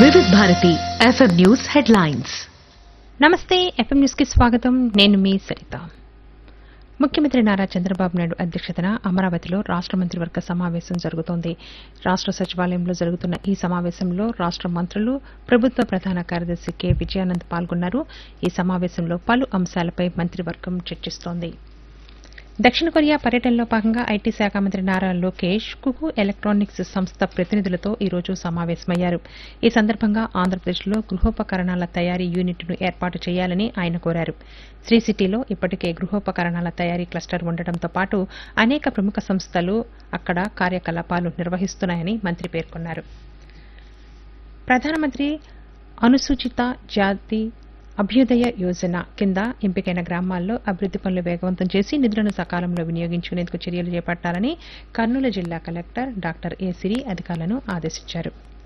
వివిధ Bharati FM news headlines నమస్తే FM news కి స్వాగతం నేను మీ సరిత ముఖ్యమంత్రి నారా చంద్రబాబు నాయుడు అధ్యక్షతన అమరావతిలో రాష్ట మంత్రివర్గ సమావేశం జరుగుతోంది రాష్ట సచివాలయంలో జరుగుతున్న ఈ సమావేశంలో రాష్ట మంత్రులు ప్రభుత్వ ప్రధాన కార్యదర్శి కె విజయానంద్ పాల్గొన్నారు ఈ సమావేశంలో పలు అంశాలపై మంత్రివర్గం చర్చిస్తోంది దక్షిణ కొరియా పర్యటనలో భాగంగా ఐటీ శాఖ మంత్రి నారా లోకేష్ కుకు ఎలక్ట్రానిక్స్ సంస్థ ప్రతినిధులతో ఈ రోజు సమావేశమయ్యారు ఈ సందర్భంగా ఆంధ్రప్రదేశ్లో గృహోపకరణాల తయారీ యూనిట్ను ఏర్పాటు చేయాలని ఆయన కోరారు శ్రీ సిటీలో ఇప్పటికే గృహోపకరణాల తయారీ క్లస్టర్ ఉండటంతో పాటు అనేక ప్రముఖ సంస్థలు అక్కడ కార్యకలాపాలు నిర్వహిస్తున్నాయని మంత్రి పేర్కొన్నారు ప్రధానమంత్రి అనుసూచిత జాతి అభ్యుదయ యోజన కింద ఎంపికైన గ్రామాల్లో అభివృద్ది పనులు వేగవంతం చేసి నిధులను సకాలంలో వినియోగించుకునేందుకు చర్యలు చేపట్టాలని కర్నూలు జిల్లా కలెక్టర్ డాక్టర్ ఏ సిరి అధికారులను ఆదేశించారు